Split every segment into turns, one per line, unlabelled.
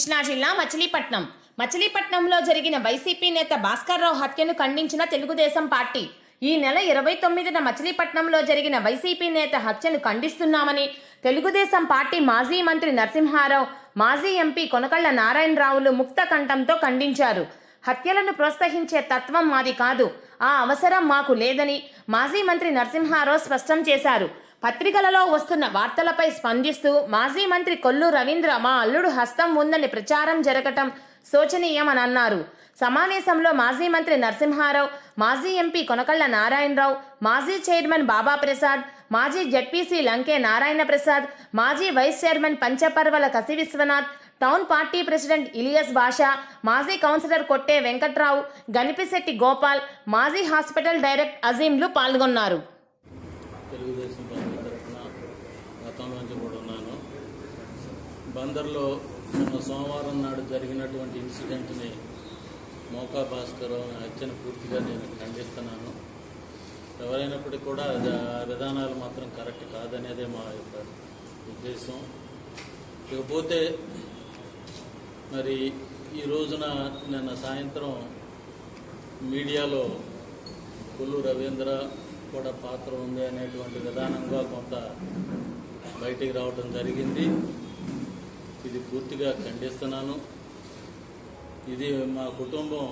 కృష్ణా జిల్లా మచిలీపట్నం మచిలీపట్నంలో జరిగిన వైసీపీ నేత భాస్కర్రావు హత్యను ఖండించిన తెలుగుదేశం పార్టీ ఈ నెల ఇరవై తొమ్మిదిన మచిలీపట్నంలో జరిగిన వైసీపీ నేత హత్యను ఖండిస్తున్నామని తెలుగుదేశం పార్టీ మాజీ మంత్రి నరసింహారావు మాజీ ఎంపీ కొనకళ్ళ నారాయణరావులు ముక్త కంఠంతో ఖండించారు హత్యలను ప్రోత్సహించే తత్వం మాది కాదు ఆ అవసరం మాకు లేదని మాజీ మంత్రి నరసింహారావు స్పష్టం చేశారు పత్రికలలో వస్తున్న వార్తలపై స్పందిస్తూ మాజీ మంత్రి కొల్లు రవీంద్ర మా అల్లుడు హస్తం ఉందని ప్రచారం జరగటం శోచనీయమని అన్నారు సమావేశంలో మాజీ మంత్రి నరసింహారావు మాజీ ఎంపీ కొనకళ్ళ నారాయణరావు మాజీ చైర్మన్ బాబా ప్రసాద్ మాజీ జడ్పీసీ లంకే నారాయణ ప్రసాద్ మాజీ vice chairman Panchaparvala Kasi Viswanath town party president Ilias Basha మాజీ కౌన్సిలర్ కొట్టే వెంకట్రావు గణిపిశెట్టి గోపాల్ మాజీ హాస్పిటల్ డైరెక్ట్ అజీంలు పాల్గొన్నారు
తెలుగుదేశం పార్టీ తరఫున గతంలో నుంచి కూడా ఉన్నాను బందర్లో మొన్న సోమవారం నాడు జరిగినటువంటి ఇన్సిడెంట్ని మోకా భాస్కర్ హత్యను పూర్తిగా నేను ఖండిస్తున్నాను ఎవరైనప్పటికీ కూడా అది ఆ విధానాలు మాత్రం కరెక్ట్ కాదనేదే మా యొక్క ఉద్దేశం ఇకపోతే మరి ఈ రోజున నిన్న సాయంత్రం మీడియాలో కొల్లు రవీంద్ర కూడా పాత్ర ఉంది అనేటువంటి విధానంగా కొంత బయటికి రావటం జరిగింది ఇది పూర్తిగా ఖండిస్తున్నాను ఇది మా కుటుంబం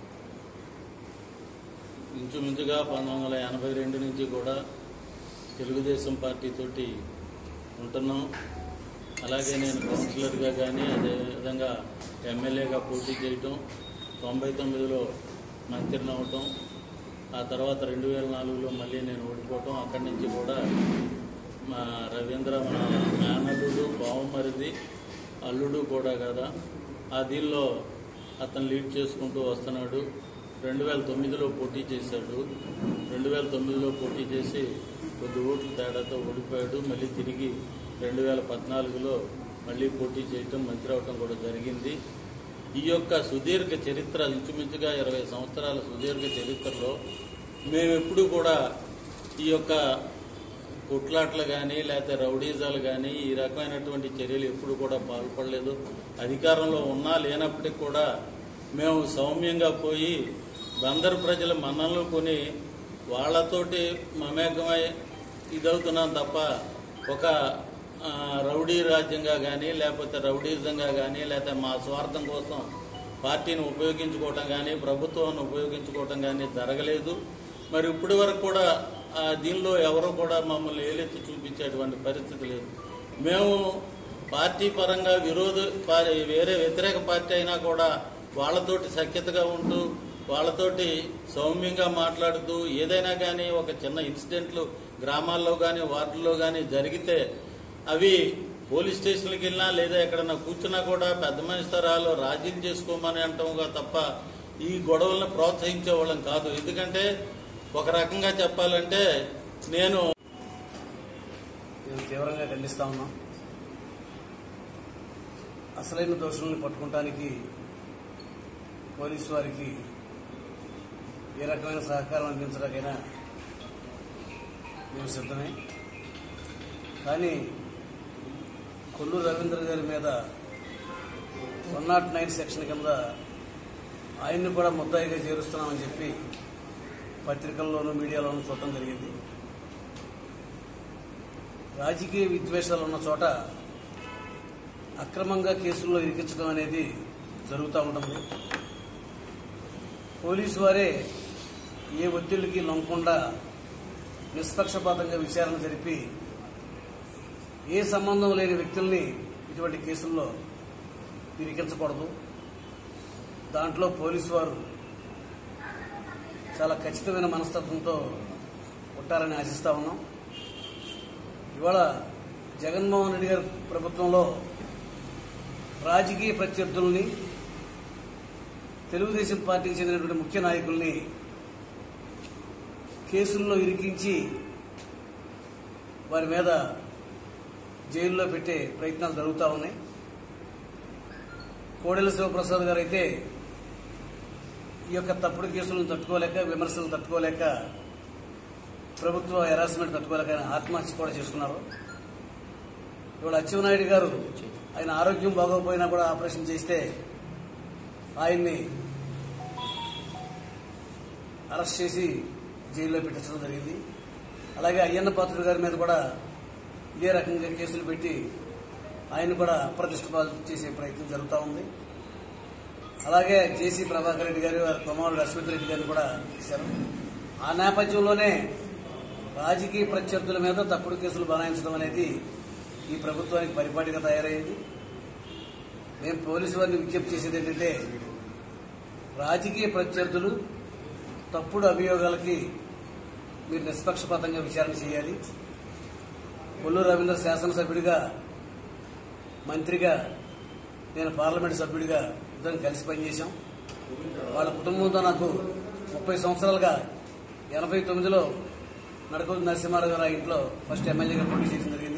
ఇంచుమించుగా పంతొమ్మిది వందల ఎనభై రెండు నుంచి కూడా తెలుగుదేశం పార్టీ తోటి ఉంటున్నాం అలాగే నేను కౌన్సిలర్గా కానీ అదేవిధంగా ఎమ్మెల్యేగా పోటీ చేయటం తొంభై తొమ్మిదిలో మంత్రిని అవటం ఆ తర్వాత రెండు వేల నాలుగులో మళ్ళీ నేను ఓడిపోవటం అక్కడి నుంచి కూడా మా రవీంద్ర మన మేనల్లుడు బావమరిది అల్లుడు కూడా కదా ఆ దీనిలో అతను లీడ్ చేసుకుంటూ వస్తున్నాడు రెండు వేల తొమ్మిదిలో పోటీ చేశాడు రెండు వేల తొమ్మిదిలో పోటీ చేసి కొద్ది ఓట్ల తేడాతో ఓడిపోయాడు మళ్ళీ తిరిగి రెండు వేల పద్నాలుగులో మళ్ళీ పోటీ చేయటం మంత్రి అవటం కూడా జరిగింది ఈ యొక్క సుదీర్ఘ చరిత్ర ఇంచుమించుగా ఇరవై సంవత్సరాల సుదీర్ఘ చరిత్రలో మేము ఎప్పుడు కూడా ఈ యొక్క కొట్లాట్లు కానీ లేకపోతే రౌడీజాలు కానీ ఈ రకమైనటువంటి చర్యలు ఎప్పుడు కూడా పాల్పడలేదు అధికారంలో ఉన్నా లేనప్పటికీ కూడా మేము సౌమ్యంగా పోయి బందరు ప్రజల మన్ననలు కొని వాళ్ళతోటి మమేకమై ఇదవుతున్నాం తప్ప ఒక ఆ, రౌడీ రాజ్యంగా కానీ లేకపోతే రౌడీజంగా కానీ లేకపోతే మా స్వార్థం కోసం పార్టీని ఉపయోగించుకోవటం కానీ ప్రభుత్వాన్ని ఉపయోగించుకోవటం కానీ జరగలేదు మరి ఇప్పటి వరకు కూడా ఆ, దీనిలో ఎవరు కూడా మమ్మల్ని ఏలెత్తి చూపించేటువంటి పరిస్థితి లేదు మేము పార్టీ పరంగా విరోధ పా- వేరే వ్యతిరేక పార్టీ అయినా కూడా వాళ్ళతోటి సఖ్యతగా ఉంటూ వాళ్ళతోటి సౌమ్యంగా మాట్లాడుతూ ఏదైనా కానీ ఒక చిన్న ఇన్సిడెంట్లు గ్రామాల్లో కానీ వార్డుల్లో కానీ జరిగితే అవి పోలీస్ స్టేషన్కి వెళ్ళినా లేదా ఎక్కడన్నా కూర్చున్నా కూడా పెద్ద మనిషి తరాలు రాజీలు చేసుకోమని అంటాముగా తప్ప ఈ గొడవలను ప్రోత్సహించే వాళ్ళం కాదు ఎందుకంటే ఒక రకంగా చెప్పాలంటే నేను
మేము తీవ్రంగా ఖండిస్తా ఉన్నాం అసలైన దోషులను పట్టుకోవటానికి పోలీసు వారికి ఏ రకమైన సహకారం అందించడానికైనా మేము సిద్ధమే కానీ కొల్లు రవీంద్ర గారి మీద వన్ నాట్ నైన్ సెక్షన్ కింద ఆయన్ని కూడా ముద్దాయిగా చేరుస్తున్నామని చెప్పి పత్రికల్లోనూ మీడియాలోనూ చూడటం జరిగింది రాజకీయ విద్వేషాలు ఉన్న చోట అక్రమంగా కేసుల్లో ఇరికించడం అనేది జరుగుతూ ఉంటుంది పోలీసు వారే ఏ ఒత్తిడికి లొంగకుండా నిష్పక్షపాతంగా విచారణ జరిపి ఏ సంబంధం లేని వ్యక్తుల్ని ఇటువంటి కేసుల్లో ఇరికించకూడదు దాంట్లో పోలీసు వారు చాలా ఖచ్చితమైన మనస్తత్వంతో ఉంటారని ఆశిస్తా ఉన్నాం ఇవాళ జగన్మోహన్ రెడ్డి గారి ప్రభుత్వంలో రాజకీయ ప్రత్యర్థుల్ని తెలుగుదేశం పార్టీకి చెందినటువంటి ముఖ్య నాయకుల్ని కేసుల్లో ఇరికించి వారి మీద జైల్లో పెట్టే ప్రయత్నాలు జరుగుతూ ఉన్నాయి కోడెల శివప్రసాద్ గారు అయితే ఈ యొక్క తప్పుడు కేసులను తట్టుకోలేక విమర్శలు తట్టుకోలేక ప్రభుత్వ హెరాస్మెంట్ తట్టుకోలేక ఆయన ఆత్మహత్య కూడా చేసుకున్నారు ఇవాళ అచ్చెన్నాయుడు గారు ఆయన ఆరోగ్యం బాగోకపోయినా కూడా ఆపరేషన్ చేస్తే ఆయన్ని అరెస్ట్ చేసి జైల్లో పెట్టించడం జరిగింది అలాగే అయ్యన్న పాత్రుడు గారి మీద కూడా ఇదే రకంగా కేసులు పెట్టి ఆయన కూడా అప్రతిష్ట పాలు చేసే ప్రయత్నం జరుగుతూ ఉంది అలాగే జేసీ ప్రభాకర్ రెడ్డి గారు వారి కుమారుడు అశ్వత్ రెడ్డి గారిని కూడా చేశారు ఆ నేపథ్యంలోనే రాజకీయ ప్రత్యర్థుల మీద తప్పుడు కేసులు బనాయించడం అనేది ఈ ప్రభుత్వానికి పరిపాటిగా తయారైంది మేము పోలీసు వారిని విజ్ఞప్తి చేసేది ఏంటంటే రాజకీయ ప్రత్యర్థులు తప్పుడు అభియోగాలకి మీరు నిష్పక్షపాతంగా విచారణ చేయాలి కొల్లూరు రవీంద్ర శాసనసభ్యుడిగా మంత్రిగా నేను పార్లమెంట్ సభ్యుడిగా ఇద్దరం కలిసి పనిచేశాం వాళ్ళ కుటుంబంతో నాకు ముప్పై సంవత్సరాలుగా ఎనభై తొమ్మిదిలో నడకూరు నరసింహారావు గారు ఆ ఇంట్లో ఫస్ట్ ఎమ్మెల్యేగా పోటీ చేయడం జరిగింది